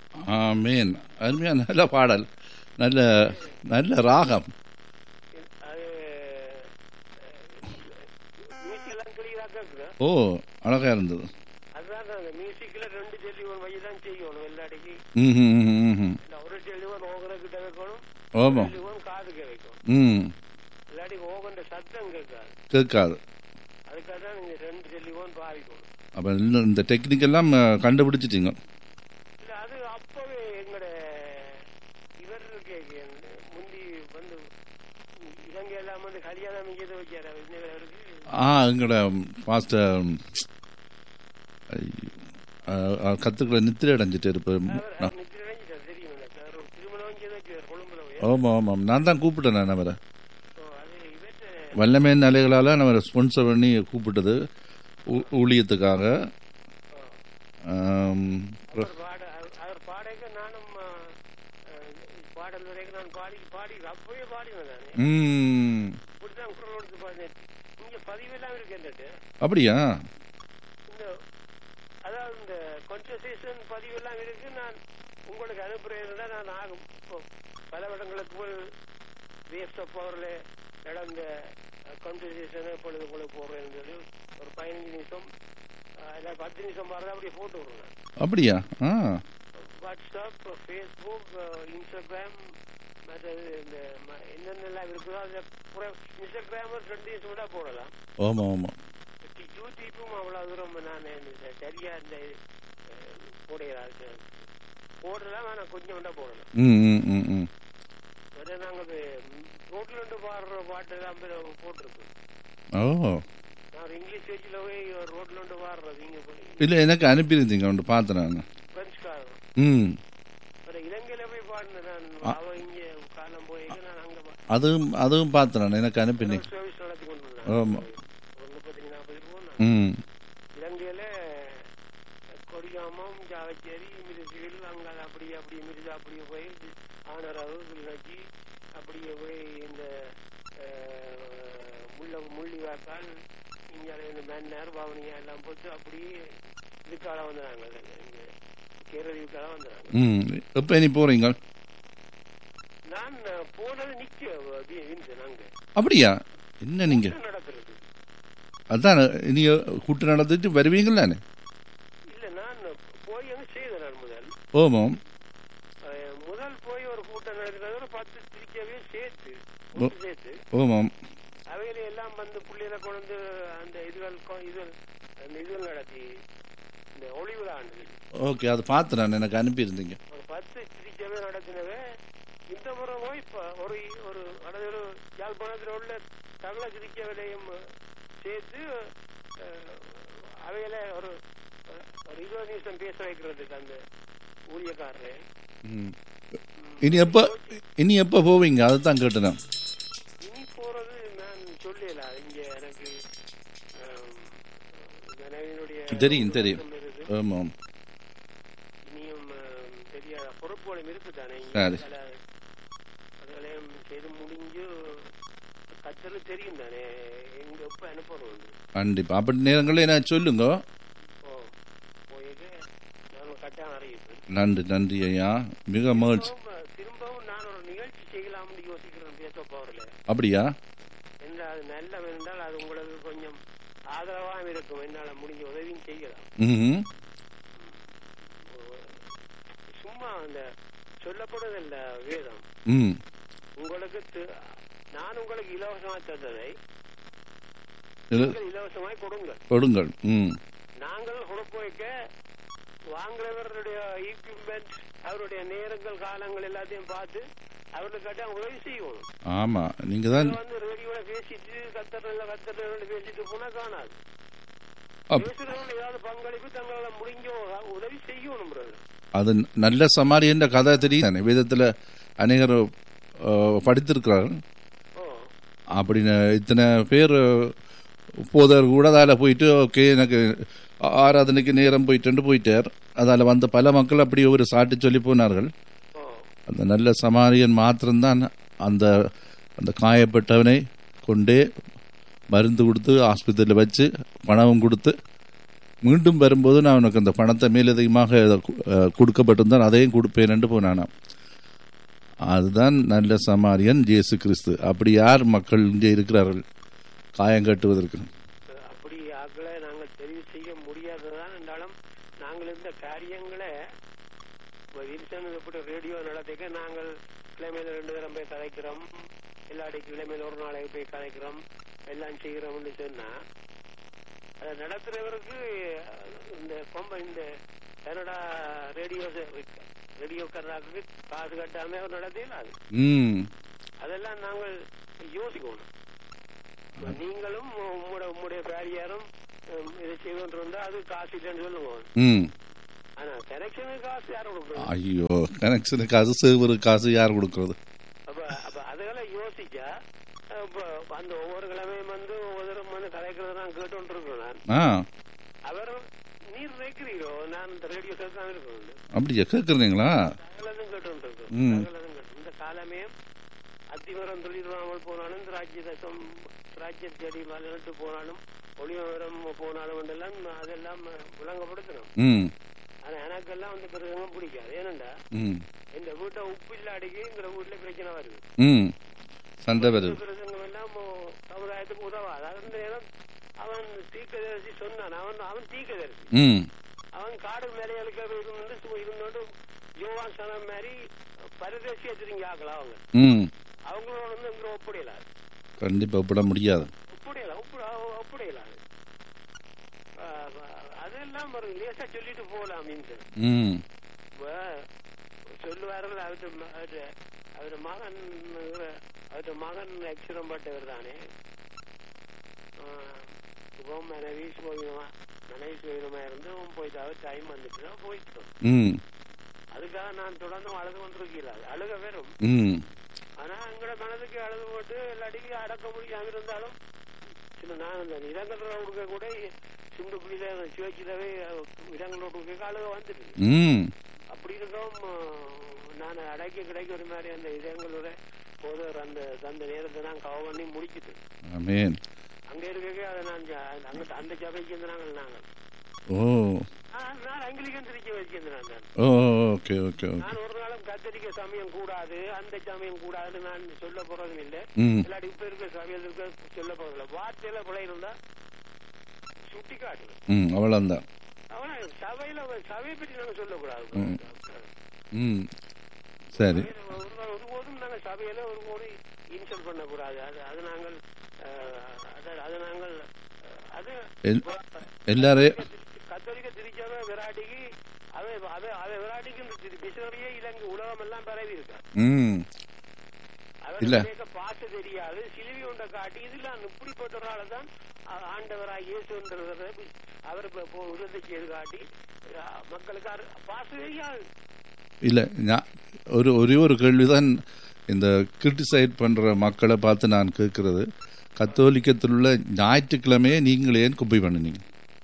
ஆமேன் அருமையா நல்ல பாடல் நல்ல நல்ல ராகம் அது மியூசிக் எல்லாம் கிளியரா கேக்குது ஓ அழகா இருந்தது அதுதான் அந்த மியூசிக்ல ரெண்டு டெலிஃபோன் வழி தான் செய்யணும் எல்லாடிக்கு ம் ம், ம், ம். இந்த ஒரு டெலிஃபோன் ஓகன கிட்ட வைக்கணும் ஆமா டெலிஃபோன் காதுக்கு வைக்கணும் ம் இல்லாட்டி ஓகன்ற சத்தம் கேட்காது கேட்காது அதுக்காக தான் நீங்க ரெண்டு டெலிஃபோன் பாவிக்கணும் அப்போ இன்னும் இந்த டெக்னிக் எல்லாம் அஹ், கண்டுபிடிச்சிட்டீங்க இல்ல அது அப்பவே எங்கட இவர் இருக்கே முந்தி வந்து இலங்கை எல்லாம் வந்து கல்யாணம் இங்கே வச்சாரு அவருக்கு ஆ எங்களோட பாஸ்டர் கத்துக்களை நித்திரை அடைஞ்சிட்டு இருப்பார் அவர் நித்திரை அடைஞ்சிட்டார் தெரியும் எனக்கு அவர் ஒரு திருமணம் இங்கே வச்சார் கொழும்புல போய் ஆமாம் ஆமாம் நான் தான் கூப்பிட்டேன் நான் அவரை So, அது இவர்கிட்ட வல்லமே நிலைகளால் நம்ம ஸ்பான்சர் பண்ணி கூப்பிட்டது ஊ- ஊழியத்துக்காக ஆம், அவர் பாட அவர்- அவர் பாடைக்க நானும் ஆ, ஆ, பாடல் வரைக்கும் நான் பாடி பாடி அப்பவே பாடினேன் நான் ம் இப்படிதான் குரல் கொடுத்து பாடினேன் இங்க பதிவெல்லாம் இருக்கு என்கிட்ட அப்படியா இந்த அதாவது இந்த கான்வர்சேஷன் பதிவெல்லாம் இருக்கு நான் உங்களுக்கு அனுப்புறேன்னா நான் ஆகும் இப்போ பல வருடங்களுக்கு முன் வேஸ்ட் ஆஃப் பவர்ல நடந்த கான்வர்சேஷன் இப்பொழுது உங்களுக்கு போடுறேன்னு சொல்லி ஒரு பதினஞ்சு நிமிஷம் ஆ, இல்ல பத்து நிமிஷம் மாதிரி அப்படியே போட்டு விடுறேன் நான். அப்படியா ஆ வாட்ஸ்அப் ஃபேஸ்புக் இன்ஸ்டாகிராம் மற்றது இந்த ம- என்னென்னலாம் இருக்குதோ அதில் பூரா இன்ஸ்டாகிராம் ரெண்டு நிமிஷம் கூட போடலாம் ஆமாம் ஆமாம் யூடியூப்பும் அவ்வளோ தூரம் நான் இந்த சரியா இந்த அஹ், போடுகிறாரு போடலாம் ஆனால் கொஞ்சம் வேண்டாம் போடலாம் ம் ம் ம் ம் அதை நாங்கள் ரோட்ல இருந்து பாடுற பாட்டு எல்லாம் போட்டிருக்கு ஓ நான் ஒரு இங்கிலீஷ் பேச்சில் போய் ரோட்ல இருந்து பாடுறது இங்கே போய் இல்லை எனக்கு அனுப்பியிருந்தீங்க ஒன்று பார்த்தேன் நான் பிரெஞ்சுக்காரன் ம் அப்புறம் இலங்கையில போய் பாடினேன் நான் அவ இங்கே காலம் போய் நான் அங்கே அதுவும் அதுவும் பார்த்தேன் நான் எனக்கு அனுப்பினீங்க சர்வீஸ் நடத்தி கொண்டு ஆமா. ஒரு முப்பத்தி நாற்பது போனேன் ம் இலங்கையில கொடியாமம் ஜாவச்சேரி மிருசிவில் அங்கே அப்படியே அப்படியே மிருசா அப்படியே போய் ஆனரவு கிளிநொச்சி அப்படியே போய் இந்த அஹ், முள்ள முள்ளிவாக்கால் இங்கே இந்த மன்னர் பவனியா எல்லாம் போட்டு அப்படியே இதுக்கால வந்துடுறாங்க இங்கே கேரளீவுக்கால வந்துடுறாங்க ம் எப்போ இனி போகிறீங்க நான் போனது நிக்க வின்சன் அங்கே அப்படியா என்ன நீங்கள் நடக்கிறது அதான் இனி கூட்டு நடந்துட்டு வருவீங்களானே இல்ல நான் போய் அங்க செய்தேன் நான் முதல் ஓமாம் அஹ், முதல் போய் ஒரு கூட்டம் நடக்கிறது ஒரு பத்து திருச்சியாவே சேர்த்து ஒன்று சேர்த்து ஓமாம் அவைகளை எல்லாம் வந்து புள்ளையில கொண்டு அந்த இதுகள் கொ- இது அந்த இதுகள் நடத்தி இந்த ஒளி விழா ஆண்டு ஓகே அது பார்த்து நான் எனக்கு அனுப்பியிருந்தீங்க ஒரு பத்து திருச்சியாவே நடத்தினவே இந்த முறை போய் இப்ப ஒரு ஒரு அதாவது ஒரு யாழ்ப்பாணத்தில் உள்ள தகவல திருச்சியாவிலையும் சேர்த்து அஹ், அவையில ஒரு ஒரு இருபது நிமிஷம் பேச வைக்கிறதுக்கு அந்த ஊழியக்காரரு ம் இனி எப்போ இனி எப்போ போவீங்க அதை தான் கேட்டேன் இனி போறது நான் சொல்லல இங்க எனக்கு ஆம், மனைவியினுடைய தெரியும், தெரியும். ஒழுக்கம் இருக்கு. ஆமாம் இனியும் ஆம், தெரியாத பொறுப்புகளும் இருக்குதானே இங்க சரி. பல அதுகளையும் செய்து முடிஞ்சு கத்தல் தெரியும் தானே எங்க எப்ப அனுப்பணும் கண்டிப்பாக அப்படி நேரங்களில் என்ன சொல்லுங்க ஓ போயிட்டு நான் கட்டாயம் அறிவிப்பேன் நன்றி நன்றி ஐயா மிக மகிழ்ச்சி திரும்பவும் திரும்பவும் நான் ஒரு நிகழ்ச்சி செய்யலாம்னு யோசிக்கிறேன் பேச போறல அப்படியா என்ன அது நல்ல என்றால் அது உங்களுக்கு கொஞ்சம் ஆதரவாக இருக்கும் என்னால முடிஞ்ச உதவியும் செய்யலாம் ம் சும்மா அந்த சொல்லப்படுவதில்ல வேதம் ம் உங்களுக்கு தி- நான் உங்களுக்கு இலவசமாய் தந்ததை இது நீங்கள் இலவசமாய் கொடுங்கள் கொடுங்கள் ம் நாங்கள் கொடுக்க வைக்க வாங்குறவருடைய ஈக்விப்மெண்ட் அவருடைய நேரங்கள் காலங்கள் எல்லாத்தையும் பார்த்து அவர்களுக்கு கட்ட உதவி செய்யணும் ஆமாம் நீங்கள் தான் வந்து ரேடியோல பேசிட்டு கத்தரில் கத்தரில் பேசிட்டு போனா காணாது அப்- பேசுறவங்க ஏதாவது பங்களிப்பு தங்களால முடிஞ்ச உதவி செய்யணும் brother. அது நல்ல சமாரியன்ற கதை தெரியும் தானே வேதத்தில் அநேகர் அஹ், படித்திருக்கிறார்கள் ஓ அப்படின்னு இத்தனை பேர் போதவர் கூட அதில் போயிட்டு ஓகே எனக்கு ஆராதனைக்கு நேரம் போயிட்டு போயிட்டார் அதில் வந்த பல மக்கள் அப்படி ஒரு சாட்டி சொல்லி போனார்கள் ஓ அந்த நல்ல சமாரியன் மாத்திரம்தான் அந்த அந்த காயப்பட்டவனை கொண்டே மருந்து கொடுத்து ஆஸ்பத்திரியில் வச்சு பணமும் கொடுத்து மீண்டும் வரும்போது நான் உனக்கு அந்த பணத்தை மேலதிகமாக அஹ், கொடுக்கப்பட்டிருந்தால் அதையும் கொடுப்பேன் என்று போனானாம் அதுதான் நல்ல சமாரியன் இயேசு கிறிஸ்து அப்படி யார் மக்கள் இங்கே இருக்கிறார்கள் காயம் கட்டுவதற்கு அப்படி ஆக்களை நாங்கள் தெரிவு செய்ய முடியாததான் என்றாலும் நாங்கள் இந்த காரியங்களை இப்போ வில்சன் இப்படி ரேடியோ நடத்திக்க நாங்கள் கிழமையில ரெண்டு தரம் போய் கதைக்கிறோம் எல்லாடி கிழமையில ஒரு நாளைக்கு போய் கதைக்கிறோம் எல்லாம் செய்கிறோம்னு சொன்னா அதை நடத்துறவருக்கு இந்த கொம்ப இந்த கனடா ரேடியோ ரேடியோக்காரருக்கு காசு கட்டாம அவர் நடத்தினா அது ம் அதெல்லாம் நாங்கள் யோசிக்கணும் இப்ப நீங்களும் உங்களோட உங்களுடைய பேரியாரும் உம், இதை செய்து இருந்தா அது காசு இல்லைன்னு சொல்லுவோம் ம் ஆனா கனெக்ஷனுக்கு காசு யாரும் கொடுக்குறது ஐயோ கனெக்ஷனுக்கு காசு சேவரு காசு யார் கொடுக்கறது அப்ப அப்ப அதெல்லாம் யோசிச்சா அஹ், இப்ப அந்த ஒவ்வொரு கிழமையும் வந்து ஒவ்வொரு வந்து கதைக்கிறத நான் கேட்டு இருக்கேன் நான் ஆ அவர் நீர் நினைக்கிறீரோ நான் இந்த ரேடியோ கேட்காம இருக்கணும் அப்படியா கேட்குறீங்களா சகலதும் கேட்டு இருக்கேன் ம். சகலதும் கேட்டு இந்த காலமே அத்திவரம் தொழிலாமல் போனாலும் ராஜ்ய தசம் ராஜ்ய தேடி மலர்ந்து போனாலும் ஒளிவரம் போனாலும் எல்லாம் அதெல்லாம் விளங்கப்படுத்தணும் ம் ஆனா எனக்கெல்லாம் வந்து பிறகு பிடிக்காது ஏனண்டா ம் இந்த வீட்டை உப்பு இல்லாடிக்கு இந்த வீட்டுல பிரச்சனை வருது ம் சண்டை வருது பிரசங்கம் எல்லாம் மோ- சமுதாயத்துக்கு உதவாது அந்த நேரம் அவன் தீக்கதரிசி சொன்னான் அவன் அவன் தீக்கதரிசி ம் அவன் காடு மேலைகளுக்கு இருந்து சு- இருந்தோண்டு யோவான் சனம் மாதிரி பரதேசியா திரும்பி ஆக்கலாம் அவங்க ம் அவங்களோட வந்து இங்க ஒப்படையலாது கண்டிப்பாக ஒப்பிட முடியாது ஒப்படையலாம் ஒப்பு ஒப்படையலாது அதெல்லாம் ஒரு லேசா சொல்லிட்டு போகலாம் மீன்ஸ் ம் இப்ப சொல்லுவார்கள் அவரு ம- அவரு அவரு மகன் அவரு மகன் அக்ஷரம் பட்டவர் தானே இப்போ மனைவி சுகமா மனைவி சுகமா இருந்து அவன் போயிட்டு அவர் டைம் வந்துட்டு போயிட்டோம் ம் அதுக்காக நான் தொடர்ந்து அழுது கொண்டிருக்கல அழுக வெறும் ம் ஆனா எங்களோட மனதுக்கு அழுது போட்டு எல்லாத்தையும் அடக்க முடியாம இருந்தாலும் சில நான் அந்த இடங்கள் ரோடுக்க கூட சிந்து புள்ளியில சிவச்சிலவே இடங்கள் ரோடுக்கு அழுக வந்துட்டு ம் அப்படி இருக்கவும் அஹ், நான் அடக்கி கிடைக்க ஒரு மாதிரி அந்த இதங்களோட போதவர் அந்த அந்த நேரத்தை நான் கவ பண்ணி முடிச்சிட்டு ஆமேன் அங்க இருக்கவே அதை நான் ஜ- அங்க அந்த சபைக்கு இருந்து நாங்கள் நாங்கள் ஓ ஆ, நான் அங்கிலிக்கன் திருச்சி வச்சிருந்தேன் நான் ஓ ஓகே ஓகே ஓகே நான் ஒரு நாளும் கத்தரிக்க சமயம் கூடாது அந்த சமயம் கூடாதுன்னு நான் சொல்ல போறதும் இல்லை ம் இல்லாட்டி இப்ப இருக்க சமயத்துக்கு சொல்ல போறதில்ல வார்த்தையில பிழை இருந்தா சுட்டி காட்டுவேன் ம் அவ்வளோந்தான் அவன சபையில சபையை பற்றி நாங்க சொல்லக்கூடாது ம். ம் சரி ஒரு- ஒருபோதும் நாங்க சபையில ஒரு போது இன்சல்ட் பண்ணக்கூடாது அது அது நாங்கள் அஹ், அது- அது நாங்கள் அஹ், அது எல் எல்லாரையும் கத்தோலிக்க திருச்சபை விராட்டிக்கு அதை அதை அதை விராட்டிக்கு இந்த மிஷனரியே இலங்கை உலகம் எல்லாம் பரவி இருக்கா ம் இல்ல. அவருக்கு பாச தெரியாது சிலுவி உண்ட காட்டி இதெல்லாம் இப்படிப்பட்ட ஒரு ஆளை தான் ஆ- ஆண்டவராக இயேசுன்றவரை அவர் இப்ப போ- உதவி செய்து காட்டி அஹ், மக்களுக்கு அரு- பாச தெரியாது இல்லை நான் ஒரு ஒரே ஒரு கேள்விதான் இந்த கிரிட்டிசைட் பண்ணுற மக்களை பார்த்து நான் கேட்கறது கத்தோலிக்கத்தில் உள்ள ஞாயிற்றுக்கிழமையே நீங்கள் ஏன் குப்பை பண்ணினீங்க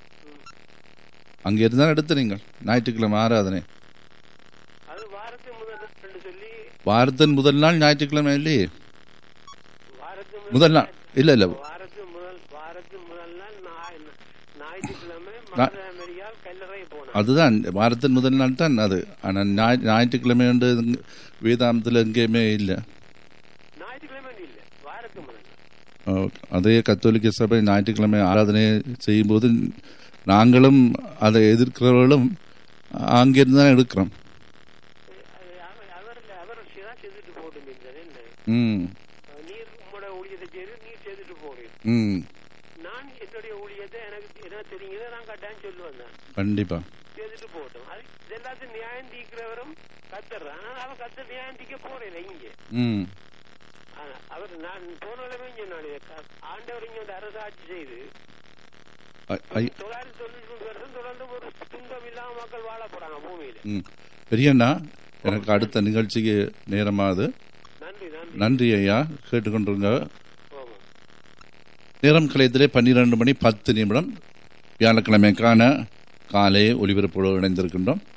அங்கே இருந்தால் எடுத்து நீங்கள் ஞாயிற்றுக்கிழமை ஆராதனை அது வாரத்துக்கு முதல் நாள் சொல்லி வாரத்தின் முதல் நாள் ஞாயிற்றுக்கிழமை இல்லையே வாரத்துக்கு முதல் நாள் இல்லை இல்லை வாரத்துக்கு முதல் வாரத்துக்கு முதல் நாள் ஞாய்- ஞாயிற்றுக்கிழமை மாதமரியால் கல்லறை போனார் அதுதான் வாரத்தின் முதல் நாள் தான் அது ஆனால் ஞாய் ஞாயிற்றுக்கிழமை வந்து இங்க வேதாந்தத்தில் எங்கேயுமே இல்லை ஞாயிற்றுக்கிழமை இல்ல வாரத்துக்கு முதல் நாள் ஓ, அதே கத்தோலிக்க சபை ஞாயிற்றுக்கிழமை ஆராதனை செய்யும்போது நாங்களும் அதை எதிர்க்கிறவர்களும் அங்கிருந்து தான் எடுக்கிறோம் அது அவர் அவர் அவர் சிதா செய்துட்டு போட்டும் என்ன ம் நீர் உங்களோட ஊழியத்தை செய்து நீர் செய்துட்டு போறீர் ம் நான் என்னுடைய ஊழியத்தை எனக்கு என்ன தெரியுதோ நான் கட்டாயம் சொல்லுவேன் நான் கண்டிப்பாக செய்துட்டு போகட்டும் அது இதெல்லாத்தையும் நியாயம் தீக்கிறவரும் கத்துறான் ஆனா அவன் கத்த நியாயம் தீக்க போறேன் இங்க ம் ஆனா, அவர் நான் போனாலுமே சொன்னான் இதை க- ஆண்டவர் இங்க வந்து அரசாட்சி செய்து ஐ- ஐ- தொள்ளாயிரத்தி தொண்ணூத்தி மூணு வருஷம் தொடர்ந்து ஒரு துன்பம் இல்லாம மக்கள் வாழ போறாங்க பூமியில ம் பெரியண்ணா எனக்கு அடுத்த நிகழ்ச்சிக்கு நேரமாகுது நன்றி நன்றி நன்றி ஐயா கேட்டுக்கொண்டிருங்க போவோம் நேரம் கலையத்திலே பன்னிரண்டு மணி பத்து நிமிடம் வியாழக்கிழமைக்கான காலை ஒலிபரப்போடு இணைந்திருக்கின்றோம்